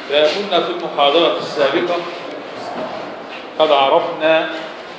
كنا في المحاضرة السابقة قد عرفنا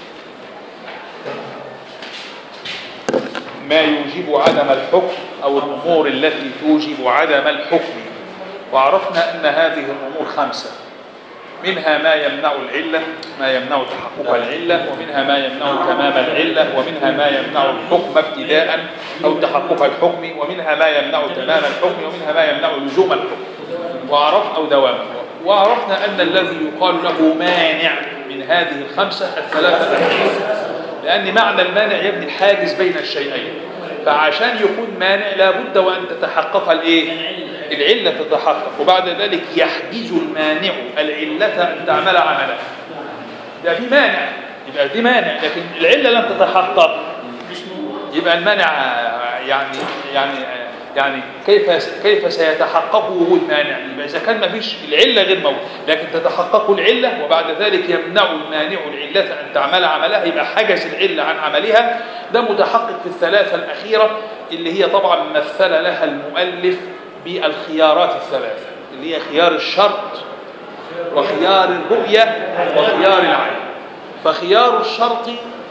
ما يوجب عدم الحكم أو الأمور التي توجب عدم الحكم وعرفنا أن هذه الأمور خمسة منها ما يمنع العلة ما يمنع تحقق العلة ومنها ما يمنع تمام العلة ومنها ما يمنع الحكم ابتداء أو تحقق الحكم ومنها ما يمنع تمام الحكم ومنها ما يمنع لزوم الحكم وعرف أو دوامه وعرفنا أن الذي يقال له مانع من هذه الخمسة الثلاثة الأخيرة لأن معنى المانع يبني الحاجز بين الشيئين فعشان يكون مانع لابد وأن تتحقق الإيه؟ العلة تتحقق وبعد ذلك يحجز المانع العلة أن تعمل عملا ده في مانع يبقى دي مانع لكن العلة لم تتحقق يبقى المانع يعني يعني يعني كيف كيف سيتحقق وجود مانع يبقى اذا كان ما فيش العله غير موجود لكن تتحقق العله وبعد ذلك يمنع المانع العله ان تعمل عملها يبقى حجز العله عن عملها ده متحقق في الثلاثه الاخيره اللي هي طبعا مثل لها المؤلف بالخيارات الثلاثه اللي هي خيار الشرط وخيار الرؤيه وخيار العين فخيار الشرط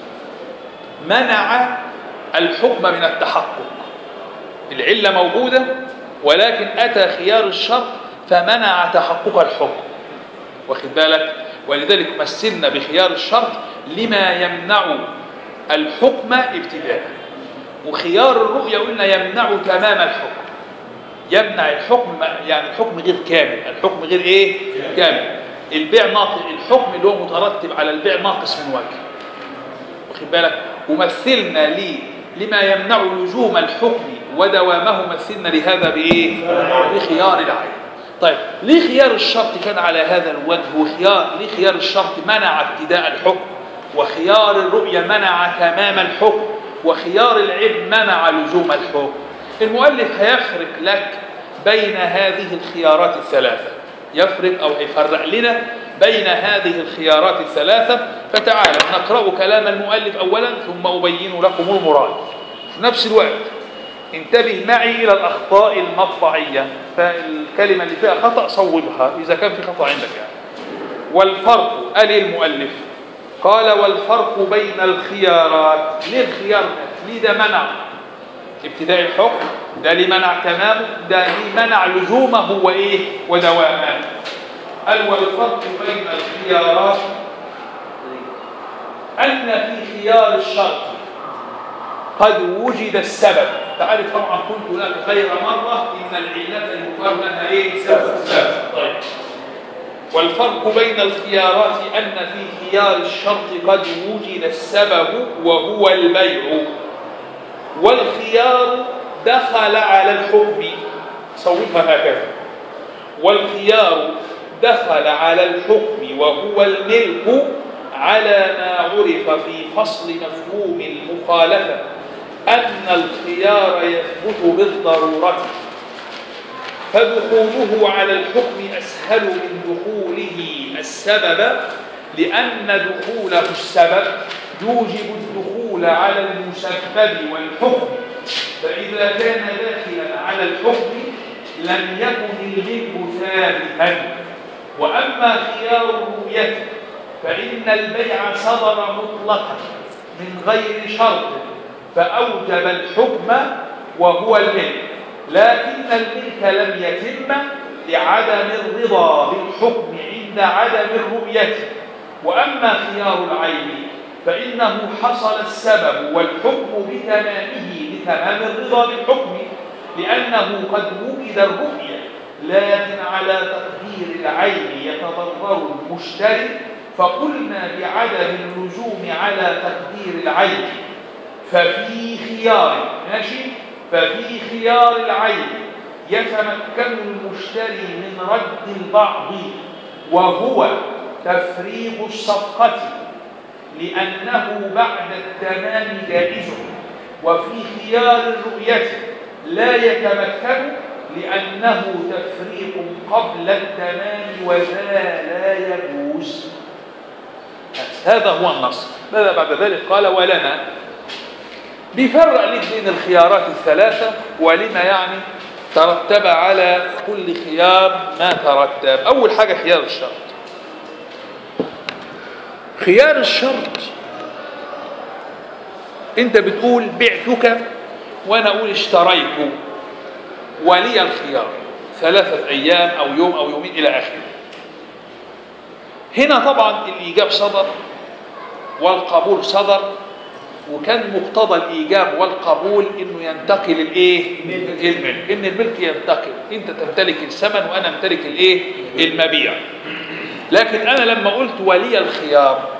منع الحكم من التحقق العلة موجودة ولكن أتى خيار الشرط فمنع تحقق الحكم واخد بالك ولذلك مثلنا بخيار الشرط لما يمنع الحكم ابتداء وخيار الرؤية قلنا يمنع تمام الحكم يمنع الحكم يعني الحكم غير كامل الحكم غير ايه كامل البيع ناقص الحكم اللي هو مترتب على البيع ناقص من وجه واخد بالك ومثلنا ليه لما يمنع لزوم الحكم ودوامه مثلنا لهذا بايه بخيار العين طيب ليه خيار الشرط كان على هذا الوجه وخيار ليه خيار الشرط منع ابتداء الحكم وخيار الرؤية منع تمام الحكم وخيار العلم منع لزوم الحكم المؤلف هيفرق لك بين هذه الخيارات الثلاثة يفرق أو هيفرق لنا بين هذه الخيارات الثلاثة فتعالى نقرأ كلام المؤلف أولا ثم أبين لكم المراد في نفس الوقت انتبه معي إلى الأخطاء المطبعية فالكلمة اللي فيها خطأ صوبها إذا كان في خطأ عندك يعني والفرق قال المؤلف قال والفرق بين الخيارات ليه الخيار ده؟ ليه ده منع ابتداء الحكم ده ليه منع تمامه ده ليه منع لزومه وإيه ودوامه قال والفرق بين الخيارات أن في خيار الشرط قد وجد السبب تعرف طبعا قلت لك غير مرة إن العلة يقال لها إيه سبب سبب طيب والفرق بين الخيارات أن في خيار الشرط قد وجد السبب وهو البيع والخيار دخل على الحكم صوبها هكذا والخيار دخل على الحكم وهو الملك على ما عرف في فصل مفهوم المخالفة أن الخيار يثبت بالضرورة فدخوله على الحكم أسهل من دخوله السبب لأن دخوله السبب يوجب الدخول على المسبب والحكم فإذا كان داخلا على الحكم لم يكن الملك ثابتا وأما خيار الرؤية فإن البيع صدر مطلقا من غير شرط فأوجب الحكم وهو الملك لكن الملك لم يتم لعدم الرضا بالحكم عند عدم الرؤية وأما خيار العين فإنه حصل السبب والحكم بتمامه لتمام الرضا بالحكم لأنه قد وجد الرؤية لكن على تقدير العين يتضرر المشتري فقلنا بعدم اللزوم على تقدير العين ففي خيار ماشي ففي خيار العين يتمكن المشتري من رد البعض وهو تفريغ الصفقة لأنه بعد التمام جائز وفي خيار الرؤية لا يتمكن لأنه تفريق قبل التمام وذا لا يجوز هذا هو النص ماذا بعد ذلك قال ولنا بيفرق لك بين الخيارات الثلاثة ولما يعني ترتب على كل خيار ما ترتب أول حاجة خيار الشرط خيار الشرط انت بتقول بعتك وانا اقول اشتريت ولي الخيار ثلاثة ايام او يوم او يومين الى اخره هنا طبعا الايجاب صدر والقبول صدر وكان مقتضى الايجاب والقبول انه ينتقل الايه الملك ان الملك ينتقل انت تمتلك الثمن وانا امتلك الايه المبيع لكن انا لما قلت ولي الخيار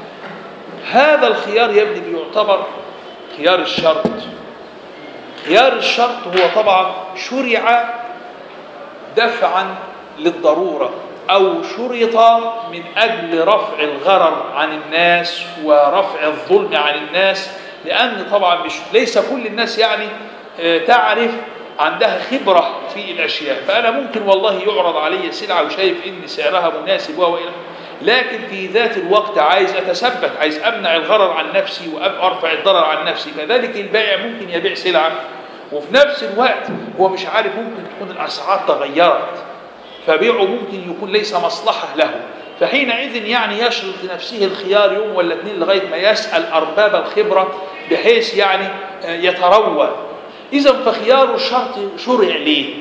هذا الخيار يا ابني بيعتبر خيار الشرط خيار الشرط هو طبعا شرع دفعا للضرورة أو شرط من أجل رفع الغرر عن الناس ورفع الظلم عن الناس لأن طبعا مش ليس كل الناس يعني آه، تعرف عندها خبرة في الأشياء فأنا ممكن والله يعرض علي سلعة وشايف إن سعرها مناسب وإلى لكن في ذات الوقت عايز أتثبت عايز أمنع الغرر عن نفسي وأرفع الضرر عن نفسي كذلك البائع ممكن يبيع سلعة وفي نفس الوقت هو مش عارف ممكن تكون الأسعار تغيرت فبيعه ممكن يكون ليس مصلحة له فحينئذ يعني يشرط لنفسه الخيار يوم ولا اتنين لغاية ما يسأل أرباب الخبرة بحيث يعني آه، يتروى إذا فخيار الشرط شرع ليه؟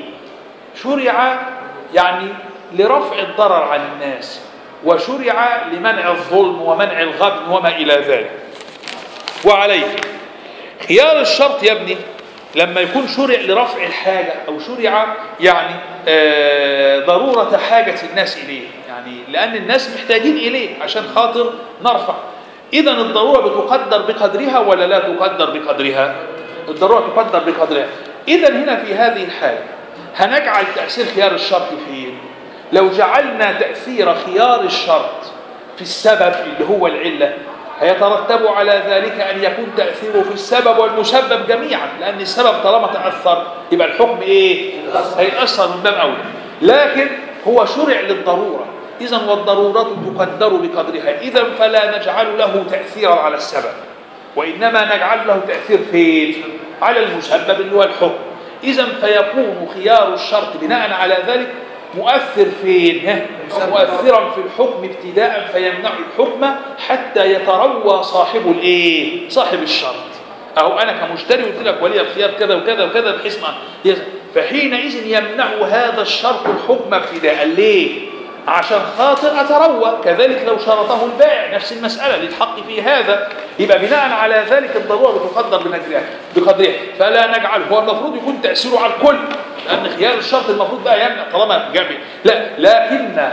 شرع يعني لرفع الضرر عن الناس وشرع لمنع الظلم ومنع الغبن وما إلى ذلك وعليه خيار الشرط يا ابني لما يكون شرع لرفع الحاجة أو شرع يعني آه ضرورة حاجة الناس إليه يعني لأن الناس محتاجين إليه عشان خاطر نرفع إذا الضرورة بتقدر بقدرها ولا لا تقدر بقدرها الضرورة تقدر بقدرها إذا هنا في هذه الحالة هنجعل تأثير خيار الشرط فين لو جعلنا تأثير خيار الشرط في السبب اللي هو العلة هيترتب على ذلك أن يكون تأثيره في السبب والمسبب جميعا لأن السبب طالما تأثر يبقى الحكم إيه؟ هيتأثر من باب أولى لكن هو شرع للضرورة إذا والضرورة تقدر بقدرها إذا فلا نجعل له تأثيرا على السبب وإنما نجعل له تأثير فين؟ على المسبب اللي هو الحكم إذا فيكون خيار الشرط بناء على ذلك مؤثر فين؟ ها؟ مؤثرا في الحكم ابتداء فيمنع الحكم حتى يتروى صاحب الايه؟ صاحب الشرط. اهو انا كمشتري قلت لك ولي الخيار كذا وكذا وكذا بحيث ما يز- فحينئذ يمنع هذا الشرط الحكم ابتداء ليه؟ عشان خاطر اتروى كذلك لو شرطه البائع نفس المساله للحق في هذا يبقى بناء على ذلك الضروره بتقدر بقدرها بقدرها فلا نجعل هو المفروض يكون تاثيره على الكل لان خيار الشرط المفروض بقى يمنع طالما جامد لا لكن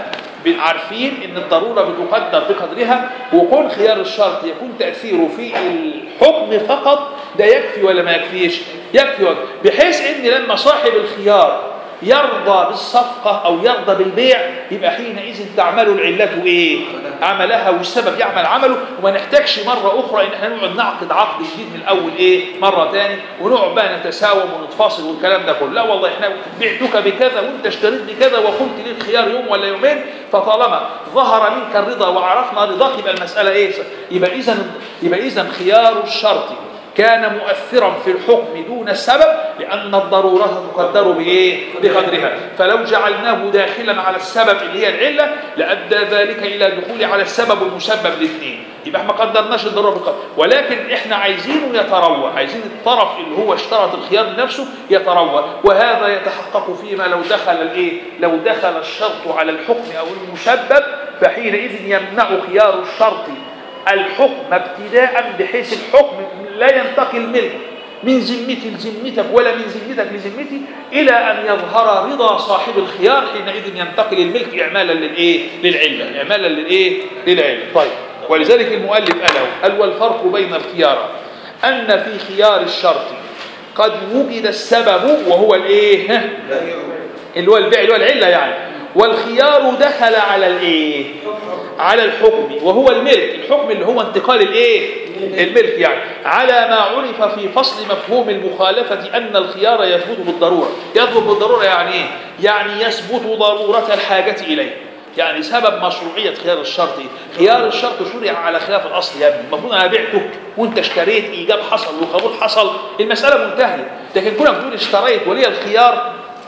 عارفين ان الضروره بتقدر بقدرها وكون خيار الشرط يكون تاثيره في الحكم فقط ده يكفي ولا ما يكفيش يكفي بحيث ان لما صاحب الخيار يرضى بالصفقة أو يرضى بالبيع يبقى حينئذ تعمل العلة إيه؟ عملها والسبب يعمل عمله وما نحتاجش مرة أخرى إن احنا نقعد نعقد عقد جديد من الأول إيه؟ مرة تاني ونقعد بقى نتساوم ونتفاصل والكلام ده كله لا والله احنا بعتك بكذا وأنت اشتريت بكذا وقلت لي الخيار يوم ولا يومين فطالما ظهر منك الرضا وعرفنا رضاك يبقى المسألة إيه؟ يبقى إذا يبقى إذا خيار الشرط كان مؤثرا في الحكم دون السبب لأن الضرورة تقدر بإيه؟ بقدرها فلو جعلناه داخلا على السبب اللي هي العلة لأدى ذلك إلى دخول على السبب والمسبب الاثنين يبقى احنا ما قدرناش الضرورة بقدر ولكن احنا عايزينه يتروى عايزين الطرف اللي هو اشترط الخيار لنفسه يتروى وهذا يتحقق فيما لو دخل الايه لو دخل الشرط على الحكم أو المسبب فحينئذ يمنع خيار الشرط الحكم ابتداء بحيث الحكم لا ينتقل منه من ذمتي لذمتك ولا من ذمتك لذمتي الى ان يظهر رضا صاحب الخيار حينئذ ينتقل الملك اعمالا للايه للعله اعمالا للايه للعله طيب ولذلك المؤلف قال قال والفرق بين الخيارات ان في خيار الشرط قد وجد السبب وهو الايه ها؟ اللي هو البيع اللي هو العله يعني والخيار دخل على الايه على الحكم وهو الملك الحكم اللي هو انتقال الايه الملك يعني على ما عرف في فصل مفهوم المخالفة أن الخيار يثبت بالضرورة يثبت بالضرورة يعني ايه يعني يثبت ضرورة الحاجة إليه يعني سبب مشروعية خيار الشرط خيار الشرط شرع على خلاف الأصل يا ابني المفروض أنا بعتك وأنت اشتريت إيجاب حصل وقبول حصل المسألة منتهية لكن كونك تقول اشتريت ولي الخيار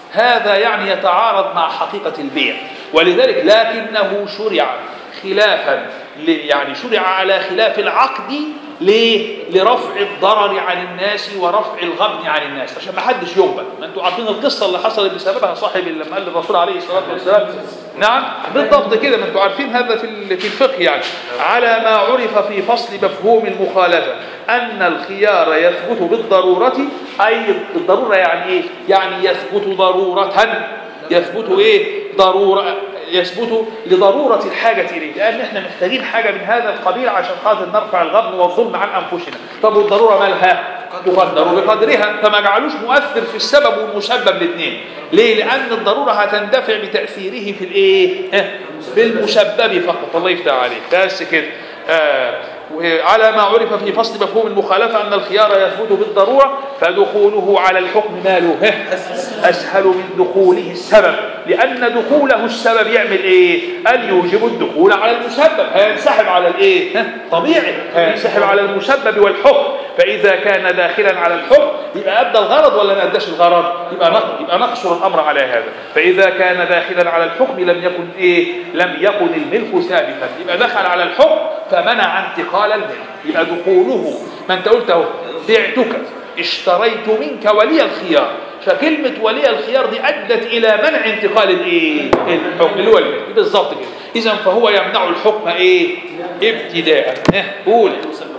هذا يعني يتعارض مع حقيقة البيع ولذلك لكنه شرع خلافا ل- يعني شرع على خلاف العقد ليه؟ لرفع الضرر عن الناس ورفع الغبن عن الناس عشان ما حدش يغبن ما انتوا عارفين القصه اللي حصلت بسببها صاحب لما قال للرسول عليه الصلاه والسلام نعم بالضبط كده ما انتوا عارفين هذا في ال- في الفقه يعني على ما عرف في فصل مفهوم المخالفه ان الخيار يثبت بالضروره اي الضروره يعني ايه؟ يعني يثبت ضروره يثبت ايه ضروره يثبت لضروره الحاجه اليه لان احنا محتاجين حاجه من هذا القبيل عشان خاطر نرفع الغبن والظلم عن انفسنا طب والضروره مالها تقدر بقدرها فما جعلوش مؤثر في السبب والمسبب الاثنين ليه لان الضروره هتندفع بتاثيره في الايه اه، في المسبب فقط الله يفتح عليك بس كده آه وعلى ما عرف في فصل مفهوم المخالفة أن الخيار يثبت بالضرورة فدخوله على الحكم ماله ها؟ أسهل من دخوله السبب لأن دخوله السبب يعمل إيه؟ أن يوجب الدخول على المسبب هينسحب على الإيه؟ ها؟ طبيعي هينسحب على المسبب والحكم فإذا كان داخلا على الحكم يبقى أدى الغرض ولا ما أداش الغرض؟ يبقى نق- يبقى نقصر الأمر على هذا فإذا كان داخلا على الحكم لم يكن إيه؟ لم يكن الملك ثابتا يبقى دخل على الحكم فمنع انتقال الملك يبقى دخوله ما أنت قلت أهو بعتك اشتريت منك ولي الخيار فكلمة ولي الخيار دي أدت إلى منع انتقال الإيه؟ الحكم اللي هو الملك بالظبط كده إذا فهو يمنع الحكم إيه؟ ابتداء اه، قول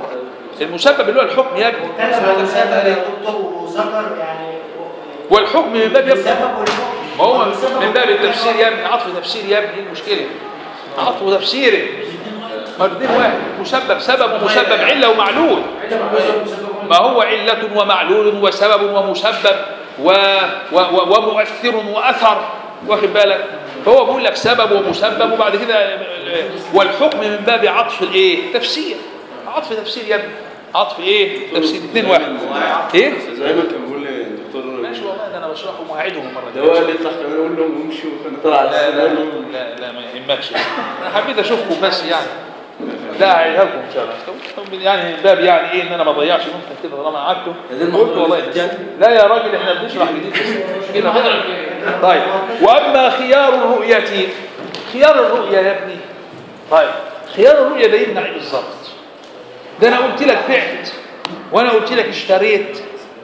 المسبب اللي هو الحكم يا ابني كلمة مسبب يا دكتور وذكر يعني والحكم من باب يبقى السبب والحكم ما هو من باب التفسير يا ابني عطف تفسير يا ابني ايه المشكله؟ عطف تفسيري ما الاثنين واحد مسبب سبب ومسبب عله ومعلول ما هو علة ومعلول وسبب ومسبب و... و... و... ومؤثر وأثر واخد بالك فهو بيقول لك سبب ومسبب وبعد كده والحكم من باب عطف الايه تفسير عطف تفسير يا ابني عطف ايه تفسير اثنين واحد ايه زي ما كان بيقول لي الدكتور ماشي والله ده انا بشرحه وهعيدهم المره ده دي هو اللي يطلع كمان يقول لهم امشوا فانا طلع على لا لا السلام لا لا ما يهمكش انا حبيت اشوفكم بس يعني لا هعيدها لكم ان شاء الله طب يعني الباب يعني ايه ان انا ما اضيعش منكم كده طالما قعدتوا ده المحاضرة قلت والله اللي فاتت. لا يا راجل احنا بنشرح جديد بس كده بقى. طيب واما خيار الرؤيه خيار الرؤيه يا ابني طيب خيار الرؤيه ده يمنع ايه بالظبط ده انا قلت لك بعت وانا قلت لك اشتريت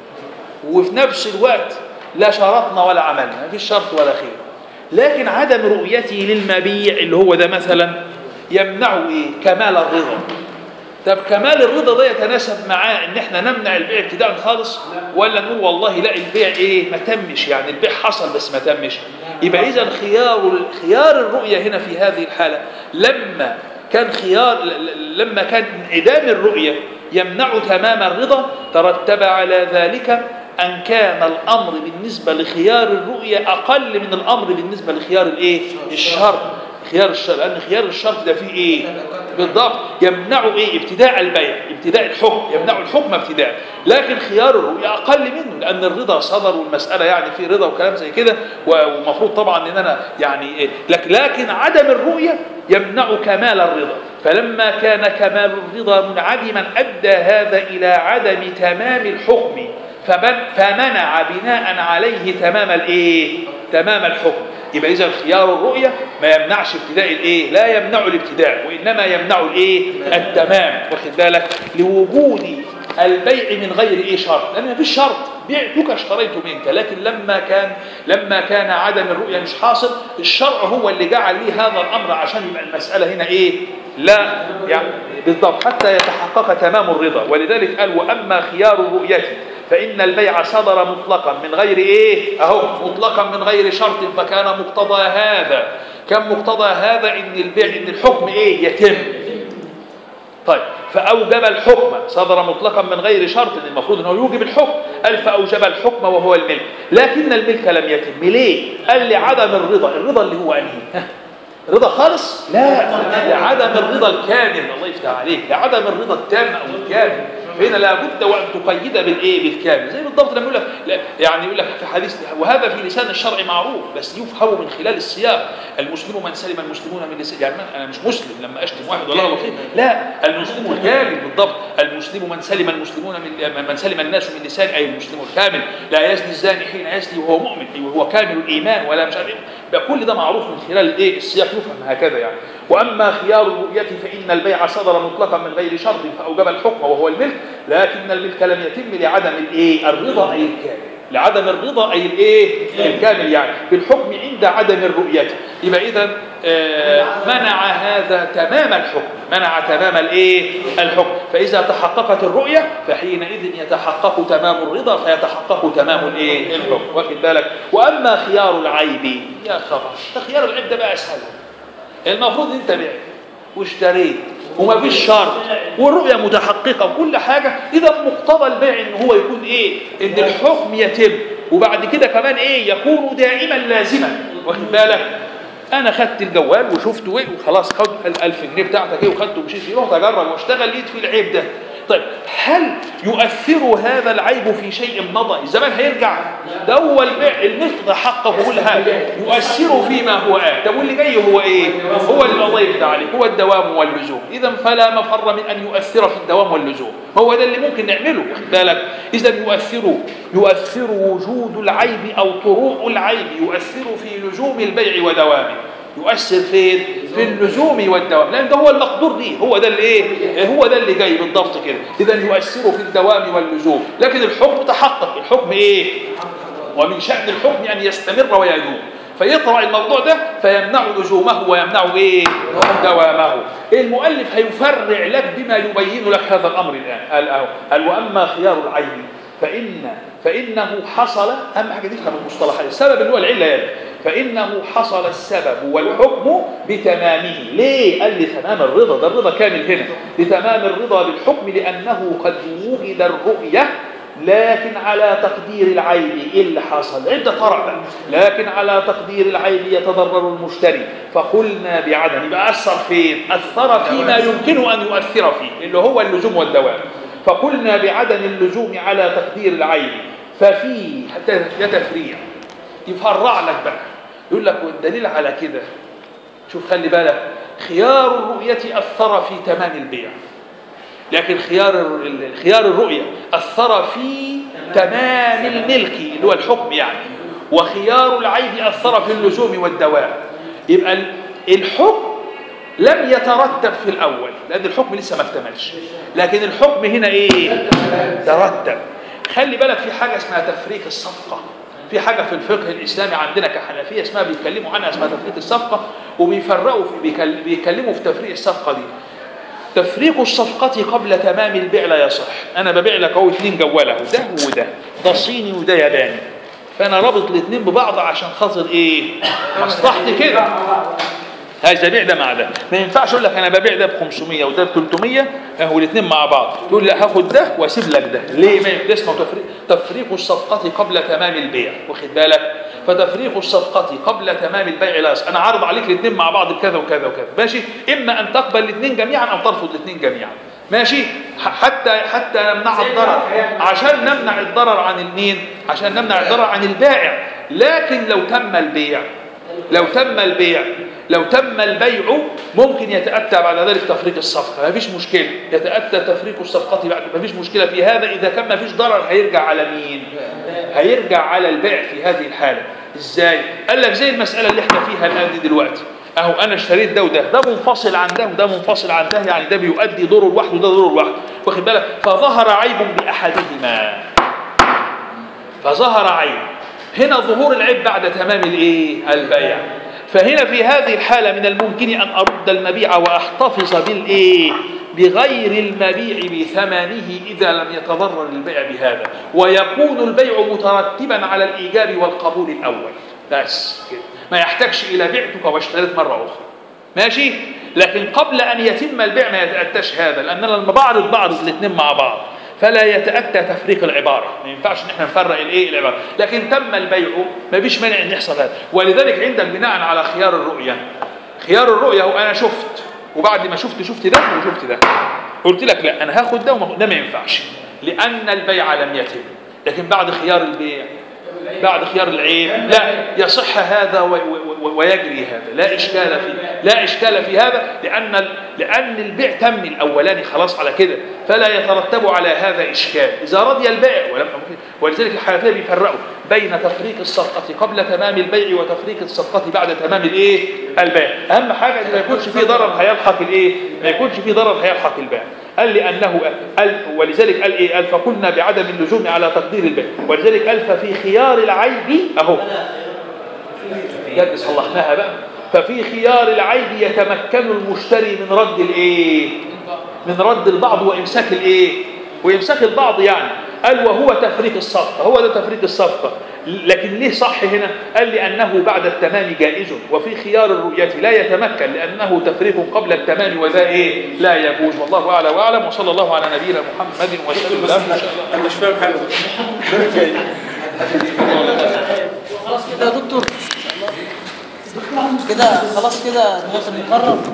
وفي نفس الوقت لا شرطنا ولا عملنا ما فيش شرط ولا خير لكن عدم رؤيتي للمبيع اللي هو ده مثلا يمنعه ايه كمال الرضا طب كمال الرضا ده يتناسب معاه ان احنا نمنع البيع ابتداء خالص ولا نقول والله لا البيع ايه ما تمش يعني البيع حصل بس ما تمش يبقى اذا خيار خيار الرؤيه هنا في هذه الحاله لما كان خيار ل- ل- لما كان انعدام الرؤيه يمنع تمام الرضا ترتب على ذلك ان كان الامر بالنسبه لخيار الرؤيه اقل من الامر بالنسبه لخيار الايه الشرط خيار الشرط لان خيار الشرط ده فيه ايه بالضبط يمنع ايه ابتداء البيع ابتداء الحكم يمنع الحكم ابتداء لكن خيار الرؤيا اقل منه لان الرضا صدر والمساله يعني في رضا وكلام زي كده ومفروض طبعا ان انا يعني إيه لك لكن عدم الرؤيه يمنع كمال الرضا فلما كان كمال الرضا منعدما ادى هذا الى عدم تمام الحكم فمن فمنع بناء عليه تمام الايه تمام الحكم يبقى اذا خيار الرؤيه ما يمنعش ابتداء الايه لا يمنع الابتداء وانما يمنع الايه التمام واخد بالك لوجود البيع من غير ايه شرط لان مفيش شرط بعتك اشتريت منك لكن لما كان لما كان عدم الرؤيه مش حاصل الشرع هو اللي جعل لي هذا الامر عشان يبقى المساله هنا ايه لا يعني بالضبط حتى يتحقق تمام الرضا ولذلك قال واما خيار الرؤيه فإن البيع صدر مطلقا من غير إيه؟ أهو مطلقا من غير شرط فكان مقتضى هذا كان مقتضى هذا إن البيع إن الحكم إيه؟ يتم طيب فأوجب الحكم صدر مطلقا من غير شرط المفروض أنه يوجب الحكم قال فأوجب الحكم وهو الملك لكن الملك لم يتم ليه؟ قال لعدم الرضا الرضا اللي هو أنهي ها؟ رضا خالص؟ لا لعدم الرضا الكامل الله يفتح عليك لعدم الرضا التام أو الكامل فهنا لابد وان تقيد بالايه بالكامل زي بالضبط لما يقول لك لا، يعني يقول لك في حديث وهذا في لسان الشرع معروف بس يفهم من خلال السياق المسلم من سلم المسلمون من لسان يعني انا مش مسلم لما اشتم واحد ولا اغلط فيه لا المسلم الكامل بالضبط المسلم من سلم المسلمون من من سلم الناس من لسان اي المسلم الكامل لا يزني الزاني حين يزني وهو مؤمن أي وهو كامل الايمان ولا مش عارف ايه يبقى كل ده معروف من خلال الايه السياق يفهم هكذا يعني واما خيار الرؤيه فان البيع صدر مطلقا من غير شرط فاوجب الحكم وهو الملك لكن الملك لم يتم لعدم الايه الرضا اي الكامل لعدم الرضا اي الايه الكامل يعني بالحكم عند عدم الرؤيه يبقى اذا آه، منع هذا تمام الحكم منع تمام الايه الحكم فاذا تحققت الرؤيه فحينئذ يتحقق تمام الرضا فيتحقق تمام الايه الحكم واخد بالك واما خيار العيب يا خبر ده خيار العيب ده بقى اسهل المفروض انت بعت واشتريت وما فيش شرط والرؤيه متحققه وكل حاجه اذا مقتضى البيع ان هو يكون ايه ان الحكم يتم وبعد كده كمان ايه يكون دائما لازما واخد بالك انا خدت الجوال وشفته ايه وخلاص خد ال 1000 جنيه بتاعتك ايه وخدته ومشيت فيه رحت اجرب واشتغل لقيت في العيب ده طيب هل يؤثر هذا العيب في شيء مضى الزمان هيرجع ده هو البيع الملك ده حقه كل حاجه يؤثر فيما هو آت طب واللي جاي هو ايه هو اللي الله يفتح عليه هو الدوام واللزوم اذا فلا مفر من ان يؤثر في الدوام واللزوم هو ده اللي ممكن نعمله واخد بالك اذا يؤثر يؤثر وجود العيب او طروء العيب يؤثر في لزوم البيع ودوامه يؤثر فين في اللزوم والدوام لان ده هو المقدور ليه هو ده اللي ايه هو ده اللي جاي بالضبط كده اذا يؤثر في الدوام واللزوم لكن الحكم تحقق الحكم ايه ومن شأن الحكم أن يستمر ويدوم فيطرع الموضوع ده فيمنع لزومه ويمنع ايه دوامه المؤلف هيفرع لك بما يبين لك هذا الامر الان قال أهو. قال واما خيار العين فان فانه حصل اهم حاجه تفهم المصطلحات السبب اللي هو العله يعني فانه حصل السبب والحكم بتمامه ليه قال لي تمام الرضا ده الرضا كامل هنا لتمام الرضا بالحكم لانه قد وجد الرؤيه لكن على تقدير العيب ايه اللي حصل عده طرع بقى لكن على تقدير العيب يتضرر المشتري فقلنا بعدم يبقى اثر فين اثر فيما يمكن ان يؤثر فيه اللي هو اللزوم والدوام فقلنا بعدم اللزوم على تقدير العيب ففي حتى ده تفريع يفرع لك بقى يقول لك والدليل على كده شوف خلي بالك خيار الرؤية أثر في تمام البيع لكن خيار ال- خيار الرؤية أثر في تمام الملك اللي هو الحكم يعني وخيار العيب أثر في اللزوم والدوام يبقى ال- الحكم لم يترتب في الأول لأن الحكم لسه ما اكتملش لكن الحكم هنا إيه ترتب خلي بالك في حاجة اسمها تفريق الصفقة في حاجة في الفقه الإسلامي عندنا كحنفية اسمها بيتكلموا عنها اسمها تفريق الصفقة وبيفرقوا في بيكل- بيتكلموا في تفريق الصفقة دي تفريق الصفقة قبل تمام البيع لا يصح أنا ببيع لك أهو اتنين جوالة ده وده ده صيني وده ياباني فأنا رابط الاتنين ببعض عشان خاطر إيه مصلحتي كده هذا بيع ده مع ده ما ينفعش اقول لك انا ببيع ده ب 500 وده ب 300 اهو الاثنين مع بعض تقول لي هاخد ده واسيب لك ده ليه ما ده اسمه تفريق تفريق الصفقه قبل تمام البيع واخد بالك فتفريق الصفقه قبل تمام البيع لا يصح. انا عارض عليك الاثنين مع بعض بكذا وكذا وكذا ماشي اما ان تقبل الاثنين جميعا او ترفض الاثنين جميعا ماشي ح- حتى حتى نمنع الضرر عشان نمنع الضرر عن المين عشان نمنع الضرر عن البائع لكن لو تم البيع لو تم البيع لو تم البيع ممكن يتأتى بعد ذلك تفريق الصفقة ما فيش مشكلة يتأتى تفريق الصفقة بعد ما فيش مشكلة في هذا إذا كان ما فيش ضرر هيرجع على مين هيرجع على البيع في هذه الحالة إزاي قال لك زي المسألة اللي احنا فيها الآن دي دلوقتي أهو أنا اشتريت ده وده ده منفصل عن ده وده منفصل عن ده يعني ده بيؤدي دوره لوحده وده دوره لوحده واخد بالك فظهر عيب بأحدهما فظهر عيب هنا ظهور العيب بعد تمام الايه البيع فهنا في هذه الحالة من الممكن أن أرد المبيع وأحتفظ بالإيه بغير المبيع بثمنه إذا لم يتضرر البيع بهذا ويكون البيع مترتبا على الإيجاب والقبول الأول بس كده ما يحتاجش إلى بعتك واشتريت مرة أخرى ماشي لكن قبل أن يتم البيع ما يتأتاش هذا لأن أنا لما بعرض بعرض الاثنين مع بعض فلا يتأتى تفريق العبارة ما ينفعش ان احنا نفرق الايه العبارة لكن تم البيع ما فيش مانع ان يحصل هذا ولذلك عندك بناء على خيار الرؤية خيار الرؤية هو انا شفت وبعد ما شفت شفت ده وشفت ده قلت لك لا انا هاخد ده وما ده ما ينفعش لان البيع لم يتم لكن بعد خيار البيع بعد خيار العيب لا يصح هذا و- و- و- ويجري هذا لا اشكال في لا اشكال في هذا لان ال- لان البيع تم الاولاني خلاص على كده فلا يترتب على هذا اشكال اذا رضي البائع ولم ولذلك الحنفيه بيفرقوا بين تفريق الصفقه قبل تمام البيع وتفريق الصفقه بعد تمام الايه البيع اهم حاجه ان ما يكونش في ضرر هيلحق الايه ما يكونش في ضرر هيلحق البائع قال لانه قال ولذلك قال ايه قال فقلنا بعدم اللزوم على تقدير البيع ولذلك قال ففي خيار العيب اهو جد صلحناها بقى ففي خيار العيب يتمكن المشتري من رد الايه من رد البعض وامساك الايه وامساك البعض يعني قال وهو تفريق الصفقه هو ده تفريق الصفقه لكن ليه صح هنا قال لانه بعد التمام جائز وفي خيار الرؤيه لا يتمكن لانه تفريق قبل التمام وذا ايه لا يجوز والله اعلى واعلم وصلى الله على نبينا محمد وسلم بس انا أنا مش فاهم حاجه خلاص كده يا دكتور كده خلاص كده نقدر نقرر